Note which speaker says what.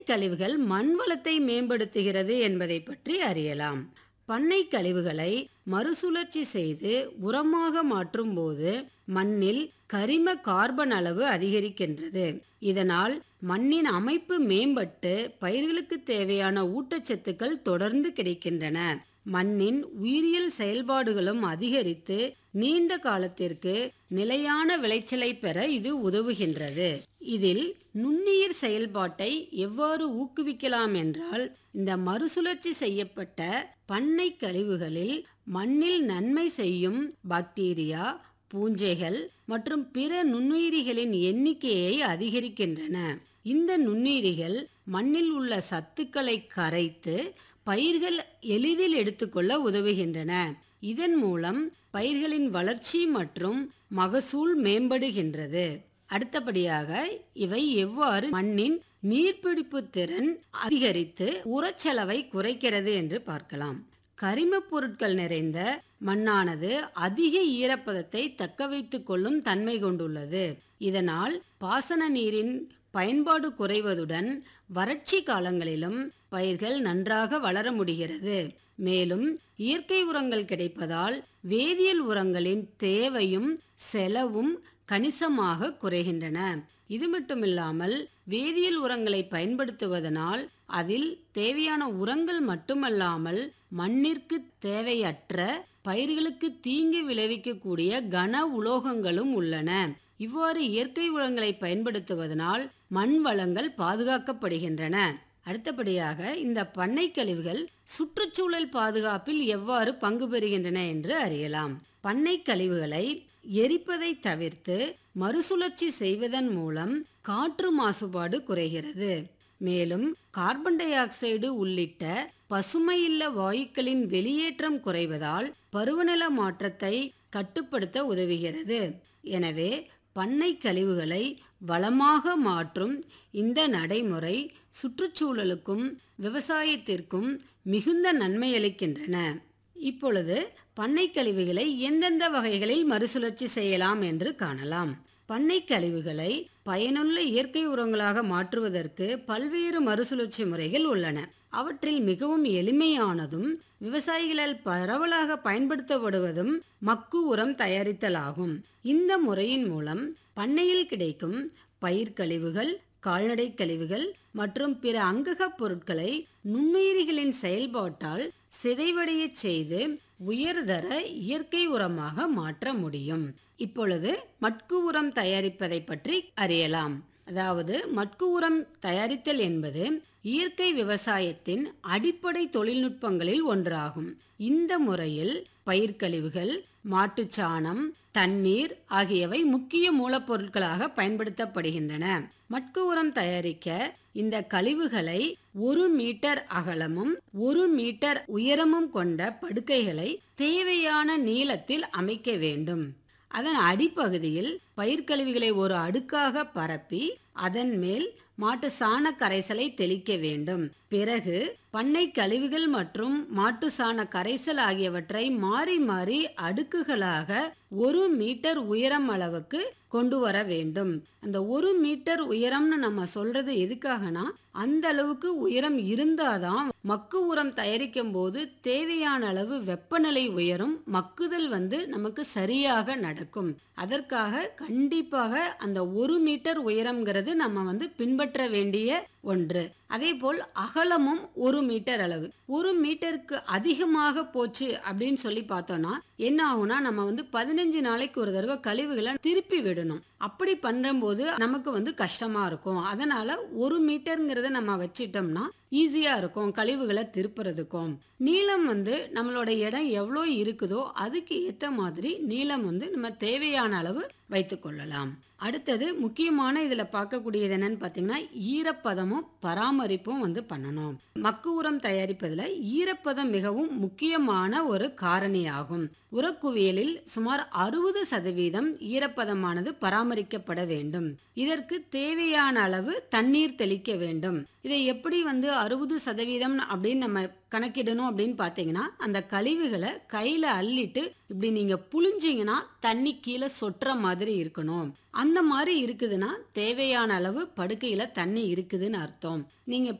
Speaker 1: கழிவுகள் மண் வளத்தை மேம்படுத்துகிறது என்பதை பற்றி அறியலாம் பண்ணை கழிவுகளை மறுசுழற்சி செய்து உரமாக மாற்றும் போது மண்ணில் கரிம கார்பன் அளவு அதிகரிக்கின்றது இதனால் மண்ணின் அமைப்பு மேம்பட்டு பயிர்களுக்கு தேவையான ஊட்டச்சத்துக்கள் தொடர்ந்து கிடைக்கின்றன மண்ணின் உயிரியல் செயல்பாடுகளும் அதிகரித்து நீண்ட காலத்திற்கு நிலையான விளைச்சலை பெற இது உதவுகின்றது இதில் நுண்ணுயிர் செயல்பாட்டை எவ்வாறு ஊக்குவிக்கலாம் என்றால் இந்த மறுசுழற்சி செய்யப்பட்ட பண்ணை கழிவுகளில் மண்ணில் நன்மை செய்யும் பாக்டீரியா பூஞ்சைகள் மற்றும் பிற நுண்ணுயிரிகளின் எண்ணிக்கையை அதிகரிக்கின்றன இந்த நுண்ணுயிரிகள் மண்ணில் உள்ள சத்துக்களை கரைத்து பயிர்கள் எளிதில் எடுத்துக்கொள்ள உதவுகின்றன இதன் மூலம் பயிர்களின் வளர்ச்சி மற்றும் மகசூல் மேம்படுகின்றது அடுத்தபடியாக இவை எவ்வாறு மண்ணின் நீர்பிடிப்பு திறன் அதிகரித்து உரச்செலவை குறைக்கிறது என்று பார்க்கலாம் கரிமப் பொருட்கள் நிறைந்த மண்ணானது அதிக ஈரப்பதத்தை தக்க வைத்துக் கொள்ளும் தன்மை கொண்டுள்ளது இதனால் பாசன நீரின் பயன்பாடு குறைவதுடன் வறட்சி காலங்களிலும் பயிர்கள் நன்றாக வளர முடிகிறது மேலும் இயற்கை உரங்கள் கிடைப்பதால் வேதியியல் உரங்களின் தேவையும் செலவும் கணிசமாக குறைகின்றன இது மட்டுமில்லாமல் வேதியியல் உரங்களை பயன்படுத்துவதனால் அதில் தேவையான உரங்கள் மட்டுமல்லாமல் மண்ணிற்கு தேவையற்ற பயிர்களுக்கு தீங்கு விளைவிக்கக்கூடிய கன உலோகங்களும் உள்ளன இவ்வாறு இயற்கை உரங்களை பயன்படுத்துவதனால் மண் வளங்கள் பாதுகாக்கப்படுகின்றன அடுத்தபடியாக இந்த பண்ணை கழிவுகள் சுற்றுச்சூழல் பாதுகாப்பில் எவ்வாறு பங்கு பெறுகின்றன என்று அறியலாம் பண்ணை கழிவுகளை எரிப்பதை தவிர்த்து மறுசுழற்சி செய்வதன் மூலம் காற்று மாசுபாடு குறைகிறது மேலும் கார்பன் டை ஆக்சைடு உள்ளிட்ட பசுமையில்ல வாயுக்களின் வெளியேற்றம் குறைவதால் பருவநில மாற்றத்தை கட்டுப்படுத்த உதவுகிறது எனவே பண்ணை கழிவுகளை வளமாக மாற்றும் இந்த நடைமுறை சுற்றுச்சூழலுக்கும் விவசாயத்திற்கும் மிகுந்த நன்மையளிக்கின்றன இப்பொழுது பண்ணை கழிவுகளை எந்தெந்த வகைகளில் மறுசுழற்சி செய்யலாம் என்று காணலாம் பண்ணை கழிவுகளை பயனுள்ள இயற்கை உரங்களாக மாற்றுவதற்கு பல்வேறு மறுசுழற்சி முறைகள் உள்ளன அவற்றில் மிகவும் எளிமையானதும் விவசாயிகளால் பரவலாக பயன்படுத்தப்படுவதும் மக்கு உரம் தயாரித்தலாகும் இந்த முறையின் மூலம் பண்ணையில் கிடைக்கும் பயிர் கழிவுகள் கால்நடை கழிவுகள் மற்றும் பிற அங்ககப் பொருட்களை நுண்ணுயிரிகளின் செயல்பாட்டால் சிதைவடையச் செய்து உயர்தர இயற்கை உரமாக மாற்ற முடியும் இப்பொழுது மட்கு உரம் தயாரிப்பதை பற்றி அறியலாம் அதாவது மட்கு உரம் தயாரித்தல் என்பது இயற்கை விவசாயத்தின் அடிப்படை தொழில்நுட்பங்களில் ஒன்றாகும் இந்த முறையில் பயிர்க்கழிவுகள் மாட்டுச்சாணம் தண்ணீர் ஆகியவை முக்கிய மூலப்பொருட்களாக பயன்படுத்தப்படுகின்றன மட்கு உரம் தயாரிக்க இந்த கழிவுகளை ஒரு மீட்டர் அகலமும் ஒரு மீட்டர் உயரமும் கொண்ட படுக்கைகளை தேவையான நீளத்தில் அமைக்க வேண்டும் அதன் அடிப்பகுதியில் பயிர்க்கழிவுகளை ஒரு அடுக்காக பரப்பி அதன் மேல் மாட்டு சாண கரைசலை தெளிக்க வேண்டும் பிறகு பண்ணை கழிவுகள் மற்றும் மாட்டு சாண கரைசல் ஆகியவற்றை மாறி மாறி அடுக்குகளாக ஒரு மீட்டர் உயரம் அளவுக்கு கொண்டு வர வேண்டும் அந்த ஒரு மீட்டர் உயரம்னு நம்ம சொல்றது எதுக்காகனா அந்த அளவுக்கு உயரம் இருந்தாதான் மக்கு உரம் தயாரிக்கும் போது தேவையான அளவு வெப்பநிலை உயரும் மக்குதல் வந்து நமக்கு சரியாக நடக்கும் அதற்காக கண்டிப்பாக அந்த ஒரு மீட்டர் உயரம்ங்கிறது நம்ம வந்து பின்பற்ற வேண்டிய ஒன்று அதே போல் அகலமும் ஒரு மீட்டர் அளவு ஒரு மீட்டருக்கு அதிகமாக போச்சு அப்படின்னு சொல்லி பார்த்தோம்னா என்ன ஆகும்னா நம்ம வந்து பதினஞ்சு நாளைக்கு ஒரு தடவை கழிவுகளை திருப்பி விடணும் அப்படி பண்ணும்போது நமக்கு வந்து கஷ்டமா இருக்கும் அதனால ஒரு மீட்டருங்கிறத நம்ம வச்சிட்டோம்னா ஈஸியா இருக்கும் கழிவுகளை திருப்புறதுக்கும் நீளம் வந்து நம்மளோட இடம் எவ்வளோ இருக்குதோ அதுக்கு ஏற்ற மாதிரி நீளம் வந்து நம்ம தேவையான அளவு வைத்துக்கொள்ளலாம் அடுத்தது முக்கியமான இதுல பார்க்கக்கூடியது என்னன்னு பார்த்தீங்கன்னா ஈரப்பதமும் பராமரிப்பும் வந்து பண்ணணும் மக்கு உரம் தயாரிப்பதுல ஈரப்பதம் மிகவும் முக்கியமான ஒரு காரணியாகும் உரக்குவியலில் சுமார் அறுபது சதவீதம் ஈரப்பதமானது பராமரிக்கப்பட வேண்டும் இதற்கு தேவையான அளவு தண்ணீர் தெளிக்க வேண்டும் இதை எப்படி வந்து அறுபது சதவீதம் அப்படின்னு நம்ம கணக்கிடணும் அப்படின்னு பார்த்தீங்கன்னா அந்த கழிவுகளை கையில் அள்ளிட்டு இப்படி நீங்கள் புழிஞ்சிங்கன்னா தண்ணி கீழே சொட்டுற மாதிரி இருக்கணும் அந்த மாதிரி இருக்குதுன்னா தேவையான அளவு படுக்கையில் தண்ணி இருக்குதுன்னு அர்த்தம் நீங்கள்